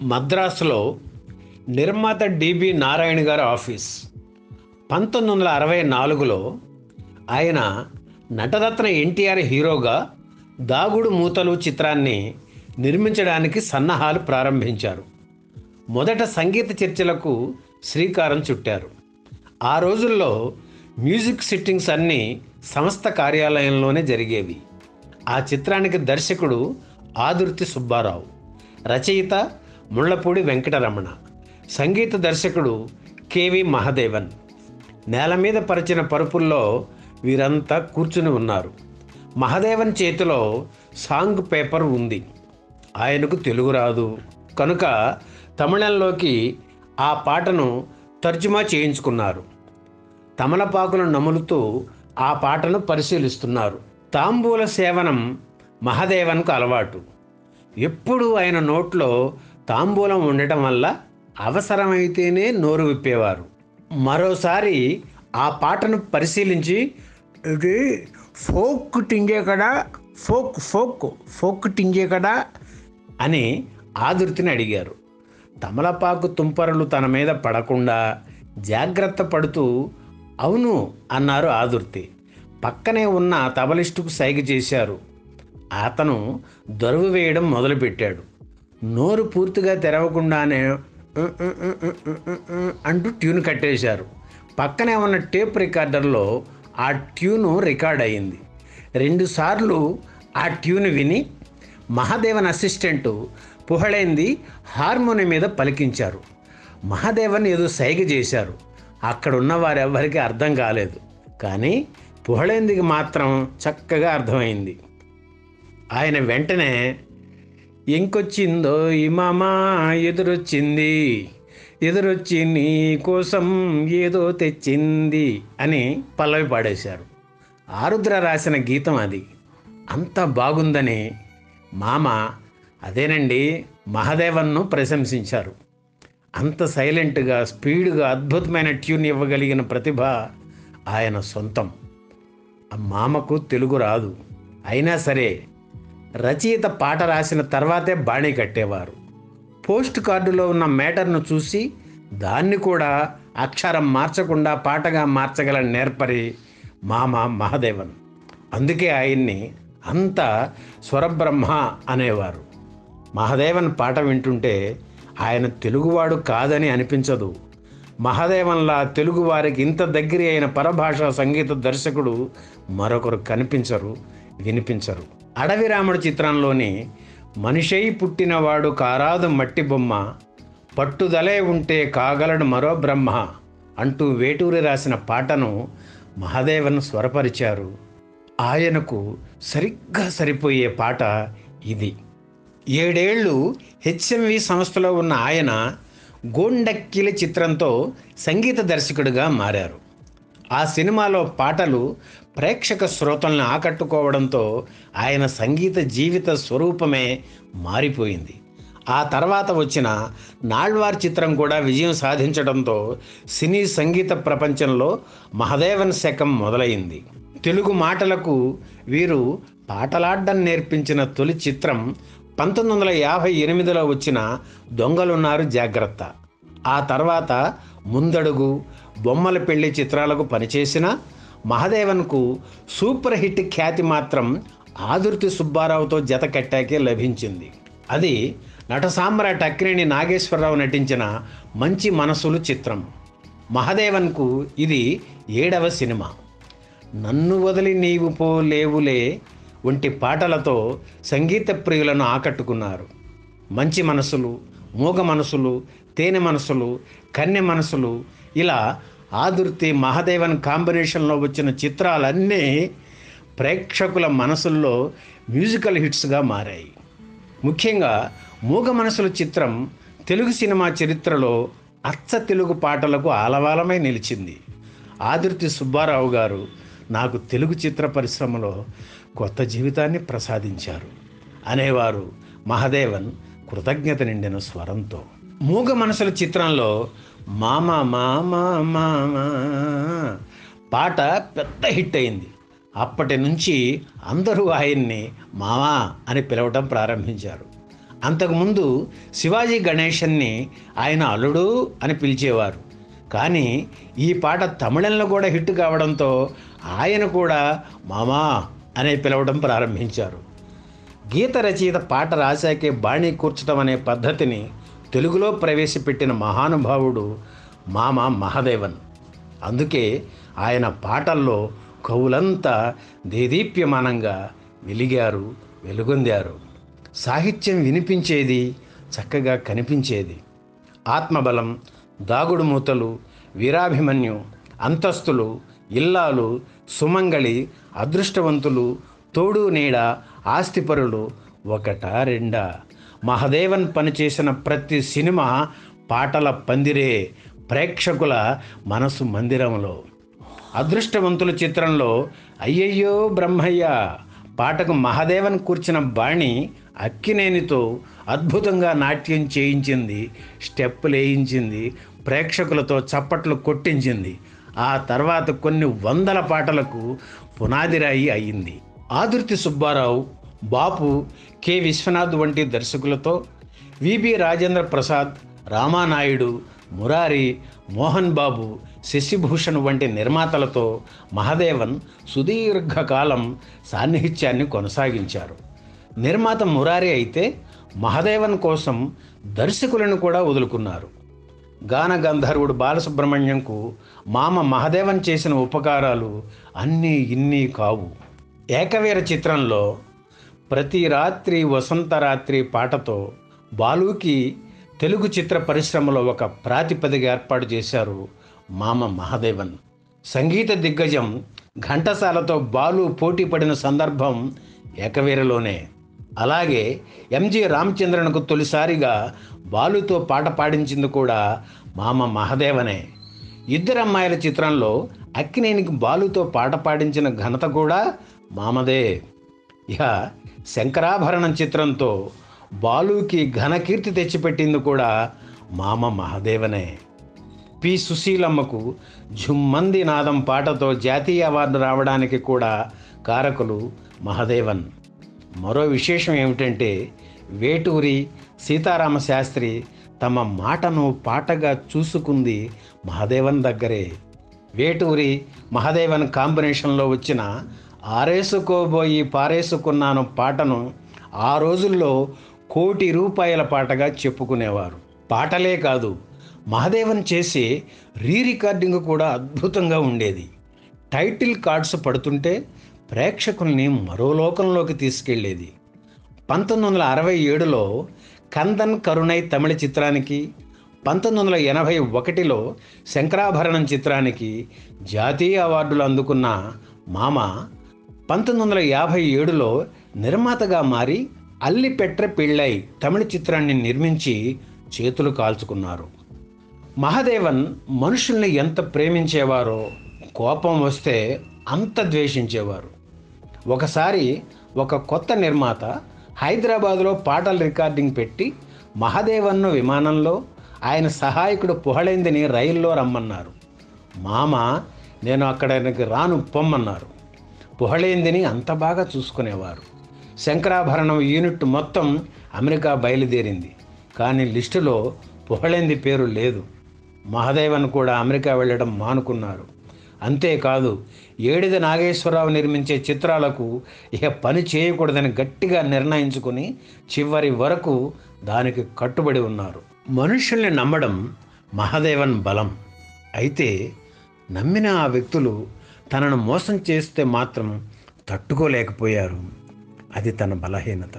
మద్రాసులో నిర్మాత డిబి నారాయణ గారి ఆఫీస్ పంతొమ్మిది వందల అరవై నాలుగులో ఆయన నటరత్న ఎన్టీఆర్ హీరోగా దాగుడు మూతలు చిత్రాన్ని నిర్మించడానికి సన్నాహాలు ప్రారంభించారు మొదట సంగీత చర్చలకు శ్రీకారం చుట్టారు ఆ రోజుల్లో మ్యూజిక్ సిట్టింగ్స్ అన్నీ సంస్థ కార్యాలయంలోనే జరిగేవి ఆ చిత్రానికి దర్శకుడు ఆదుర్తి సుబ్బారావు రచయిత ముళ్ళపూడి వెంకటరమణ సంగీత దర్శకుడు కెవి మహదేవన్ నేల మీద పరిచిన పరుపుల్లో వీరంతా కూర్చుని ఉన్నారు మహదేవన్ చేతిలో సాంగ్ పేపర్ ఉంది ఆయనకు తెలుగు రాదు కనుక తమిళంలోకి ఆ పాటను తర్జుమా చేయించుకున్నారు తమలపాకులను నములుతూ ఆ పాటను పరిశీలిస్తున్నారు తాంబూల సేవనం మహదేవన్కు అలవాటు ఎప్పుడు ఆయన నోట్లో తాంబూలం ఉండటం వల్ల అవసరమైతేనే నోరు విప్పేవారు మరోసారి ఆ పాటను పరిశీలించి ఇది ఫోక్ టింగే కదా ఫోక్ ఫోక్ ఫోక్ టింగే కదా అని ఆదుర్తిని అడిగారు తమలపాకు తుంపరలు తన మీద పడకుండా జాగ్రత్త పడుతూ అవును అన్నారు ఆదుర్తి పక్కనే ఉన్న తబలిస్టుకు సైగ చేశారు అతను దొరువు వేయడం మొదలుపెట్టాడు నోరు పూర్తిగా తెరవకుండానే "ఉ, ఉ, ఉ, ఉ, ఉ, ఉ, ఉ" అంటూ ట్యూన్ కట్టేశారు పక్కనే ఉన్న టేప్ రికార్డర్లో ఆ ట్యూను రికార్డ్ అయింది రెండుసార్లు ఆ ట్యూన్ విని మహాదేవన్ అసిస్టెంటు పుహళేంది హార్మోని మీద పలికించారు మహాదేవన్ ఏదో సైగ చేశారు అక్కడ ఉన్న వారెవ్వరికీ అర్థం కాలేదు కానీ పుహళేందికి మాత్రం చక్కగా అర్థమైంది ఆయన వెంటనే ఇంకొచ్చిందో ఈ మామ ఎదురొచ్చింది ఎదురొచ్చి నీ కోసం ఏదో తెచ్చింది అని పల్లవి పాడేశారు ఆరుద్ర రాసిన గీతం అది అంత బాగుందని మామ అదేనండి మహాదేవన్ను ప్రశంసించారు అంత సైలెంట్గా స్పీడ్గా అద్భుతమైన ట్యూన్ ఇవ్వగలిగిన ప్రతిభ ఆయన సొంతం ఆ మామకు తెలుగు రాదు అయినా సరే రచయిత పాట రాసిన తర్వాతే బాణీ కట్టేవారు పోస్ట్ కార్డులో ఉన్న మేటర్ను చూసి దాన్ని కూడా అక్షరం మార్చకుండా పాటగా మార్చగల నేర్పరి మామ మహాదేవన్ అందుకే ఆయన్ని అంత స్వరబ్రహ్మ అనేవారు మహాదేవన్ పాట వింటుంటే ఆయన తెలుగువాడు కాదని అనిపించదు మహాదేవన్లా తెలుగువారికి ఇంత దగ్గర అయిన పరభాషా సంగీత దర్శకుడు మరొకరు కనిపించరు వినిపించరు అడవి రాముడు చిత్రంలోని మనిషై పుట్టినవాడు కారాదు మట్టి బొమ్మ పట్టుదలే ఉంటే కాగలడు మరో బ్రహ్మ అంటూ వేటూరి రాసిన పాటను మహాదేవన్ స్వరపరిచారు ఆయనకు సరిగ్గా సరిపోయే పాట ఇది ఏడేళ్లు హెచ్ఎంవి సంస్థలో ఉన్న ఆయన గోండక్కిలి చిత్రంతో సంగీత దర్శకుడిగా మారారు ఆ సినిమాలో పాటలు ప్రేక్షక శ్రోతల్ని ఆకట్టుకోవడంతో ఆయన సంగీత జీవిత స్వరూపమే మారిపోయింది ఆ తర్వాత వచ్చిన నాళ్వార్ చిత్రం కూడా విజయం సాధించడంతో సినీ సంగీత ప్రపంచంలో మహదేవన్ శకం మొదలైంది తెలుగు మాటలకు వీరు పాటలాడ్డం నేర్పించిన తొలి చిత్రం పంతొమ్మిది వందల యాభై ఎనిమిదిలో వచ్చిన దొంగలున్నారు జాగ్రత్త ఆ తర్వాత ముందడుగు బొమ్మల పెళ్లి చిత్రాలకు పనిచేసిన మహదేవన్కు సూపర్ హిట్ ఖ్యాతి మాత్రం ఆదుర్తి సుబ్బారావుతో జత కట్టాకే లభించింది అది నట సామ్రాట్ అక్కినేని నాగేశ్వరరావు నటించిన మంచి మనసులు చిత్రం మహదేవన్కు ఇది ఏడవ సినిమా నన్ను వదిలి నీవు పోలేవులే వంటి పాటలతో సంగీత ప్రియులను ఆకట్టుకున్నారు మంచి మనసులు మూగ మనసులు తేనె మనసులు కన్నె మనసులు ఇలా ఆదుర్తి మహాదేవన్ కాంబినేషన్లో వచ్చిన చిత్రాలన్నీ ప్రేక్షకుల మనసుల్లో మ్యూజికల్ హిట్స్గా మారాయి ముఖ్యంగా మూగ మనసుల చిత్రం తెలుగు సినిమా చరిత్రలో అచ్చ తెలుగు పాటలకు ఆలవాలమై నిలిచింది ఆదుర్తి సుబ్బారావు గారు నాకు తెలుగు చిత్ర పరిశ్రమలో కొత్త జీవితాన్ని ప్రసాదించారు అనేవారు మహదేవన్ కృతజ్ఞత నిండిన స్వరంతో మూగ మనసుల చిత్రంలో మామ మామ మామ పాట పెద్ద హిట్ అయింది అప్పటి నుంచి అందరూ ఆయన్ని మామా అని పిలవటం ప్రారంభించారు అంతకుముందు శివాజీ గణేశన్ని ఆయన అల్లుడు అని పిలిచేవారు కానీ ఈ పాట తమిళంలో కూడా హిట్ కావడంతో ఆయన కూడా మామా అనే పిలవడం ప్రారంభించారు గీత రచయిత పాట రాశాకే బాణీ కూర్చడం అనే పద్ధతిని తెలుగులో ప్రవేశపెట్టిన మహానుభావుడు మామ మహదేవన్ అందుకే ఆయన పాటల్లో కవులంతా దేదీప్యమానంగా వెలిగారు వెలుగొందారు సాహిత్యం వినిపించేది చక్కగా కనిపించేది ఆత్మబలం దాగుడు మూతలు వీరాభిమన్యు అంతస్తులు ఇల్లాలు సుమంగళి అదృష్టవంతులు తోడు నీడ ఆస్తిపరులు ఒకటా రెండా మహదేవన్ పనిచేసిన ప్రతి సినిమా పాటల పందిరే ప్రేక్షకుల మనసు మందిరంలో అదృష్టవంతుల చిత్రంలో అయ్యయ్యో బ్రహ్మయ్య పాటకు మహాదేవన్ కూర్చిన బాణి అక్కినేనితో అద్భుతంగా నాట్యం చేయించింది స్టెప్పులు వేయించింది ప్రేక్షకులతో చప్పట్లు కొట్టించింది ఆ తర్వాత కొన్ని వందల పాటలకు పునాదిరాయి అయింది ఆదుర్తి సుబ్బారావు బాపు కె విశ్వనాథ్ వంటి దర్శకులతో విబి రాజేంద్ర ప్రసాద్ రామానాయుడు మురారి మోహన్ బాబు శశిభూషణ్ వంటి నిర్మాతలతో మహదేవన్ సుదీర్ఘకాలం సాన్నిహిత్యాన్ని కొనసాగించారు నిర్మాత మురారి అయితే మహదేవన్ కోసం దర్శకులను కూడా వదులుకున్నారు గాన గంధర్వుడు బాలసుబ్రహ్మణ్యంకు మామ మహదేవన్ చేసిన ఉపకారాలు అన్నీ ఇన్ని కావు ఏకవీర చిత్రంలో ప్రతి రాత్రి వసంతరాత్రి పాటతో బాలుకి తెలుగు చిత్ర పరిశ్రమలో ఒక ప్రాతిపదిక ఏర్పాటు చేశారు మామ మహాదేవన్ సంగీత దిగ్గజం ఘంటసాలతో బాలు పోటీ పడిన సందర్భం ఏకవీరలోనే అలాగే ఎంజి రామచంద్రన్కు తొలిసారిగా బాలుతో పాట పాడించింది కూడా మామ మహదేవనే ఇద్దరు అమ్మాయిల చిత్రంలో అక్కినేనికి బాలుతో పాట పాడించిన ఘనత కూడా మామదే ఇక శంకరాభరణం చిత్రంతో బాలుకి ఘనకీర్తి తెచ్చిపెట్టింది కూడా మామ మహదేవనే పి సుశీలమ్మకు ఝుమ్మంది నాదం పాటతో జాతీయ అవార్డు రావడానికి కూడా కారకులు మహదేవన్ మరో విశేషం ఏమిటంటే వేటూరి సీతారామ శాస్త్రి తమ మాటను పాటగా చూసుకుంది మహదేవన్ దగ్గరే వేటూరి మహదేవన్ కాంబినేషన్లో వచ్చిన ఆరేసుకోబోయి పారేసుకున్నాను పాటను ఆ రోజుల్లో కోటి రూపాయల పాటగా చెప్పుకునేవారు పాటలే కాదు మహదేవన్ చేసే రీ రికార్డింగ్ కూడా అద్భుతంగా ఉండేది టైటిల్ కార్డ్స్ పడుతుంటే ప్రేక్షకుల్ని మరో లోకంలోకి తీసుకెళ్లేది పంతొమ్మిది వందల అరవై ఏడులో కందన్ కరుణై తమిళ చిత్రానికి పంతొమ్మిది వందల ఎనభై ఒకటిలో శంకరాభరణం చిత్రానికి జాతీయ అవార్డులు అందుకున్న మామ పంతొమ్మిది వందల యాభై ఏడులో నిర్మాతగా మారి అల్లిపెట్ర పిళ్ళై తమిళ చిత్రాన్ని నిర్మించి చేతులు కాల్చుకున్నారు మహాదేవన్ మనుషుల్ని ఎంత ప్రేమించేవారో కోపం వస్తే అంత ద్వేషించేవారు ఒకసారి ఒక కొత్త నిర్మాత హైదరాబాదులో పాటల రికార్డింగ్ పెట్టి మహాదేవన్ను విమానంలో ఆయన సహాయకుడు పుహళేందిని రైల్లో రమ్మన్నారు మామ నేను అక్కడికి రాను పొమ్మన్నారు పుహళేందిని అంత బాగా చూసుకునేవారు శంకరాభరణం యూనిట్ మొత్తం అమెరికా బయలుదేరింది కానీ లిస్టులో పుహళేంది పేరు లేదు మహాదేవన్ కూడా అమెరికా వెళ్ళడం మానుకున్నారు అంతేకాదు ఏడిద నాగేశ్వరరావు నిర్మించే చిత్రాలకు ఇక పని చేయకూడదని గట్టిగా నిర్ణయించుకుని చివరి వరకు దానికి కట్టుబడి ఉన్నారు మనుషుల్ని నమ్మడం మహాదేవన్ బలం అయితే నమ్మిన ఆ వ్యక్తులు తనను మోసం చేస్తే మాత్రం తట్టుకోలేకపోయారు అది తన బలహీనత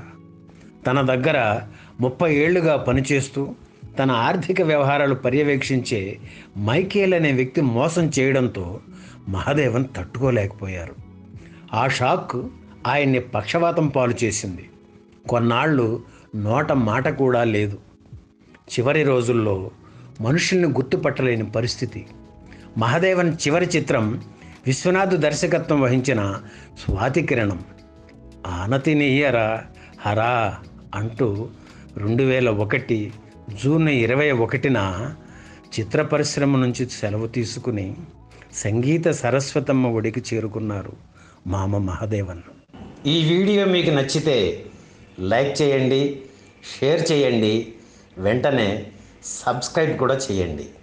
తన దగ్గర ముప్పై ఏళ్లుగా పనిచేస్తూ తన ఆర్థిక వ్యవహారాలు పర్యవేక్షించే మైకేల్ అనే వ్యక్తి మోసం చేయడంతో మహాదేవన్ తట్టుకోలేకపోయారు ఆ షాక్ ఆయన్ని పక్షవాతం పాలు చేసింది కొన్నాళ్ళు నోట మాట కూడా లేదు చివరి రోజుల్లో మనుషుల్ని గుర్తుపట్టలేని పరిస్థితి మహాదేవన్ చివరి చిత్రం విశ్వనాథ్ దర్శకత్వం వహించిన స్వాతి కిరణం ఆనతి నెయ్యరా హరా అంటూ రెండు వేల ఒకటి జూన్ ఇరవై ఒకటిన చిత్ర పరిశ్రమ నుంచి సెలవు తీసుకుని సంగీత సరస్వతమ్మ ఒడికి చేరుకున్నారు మామ మహాదేవన్ ఈ వీడియో మీకు నచ్చితే లైక్ చేయండి షేర్ చేయండి వెంటనే సబ్స్క్రైబ్ కూడా చేయండి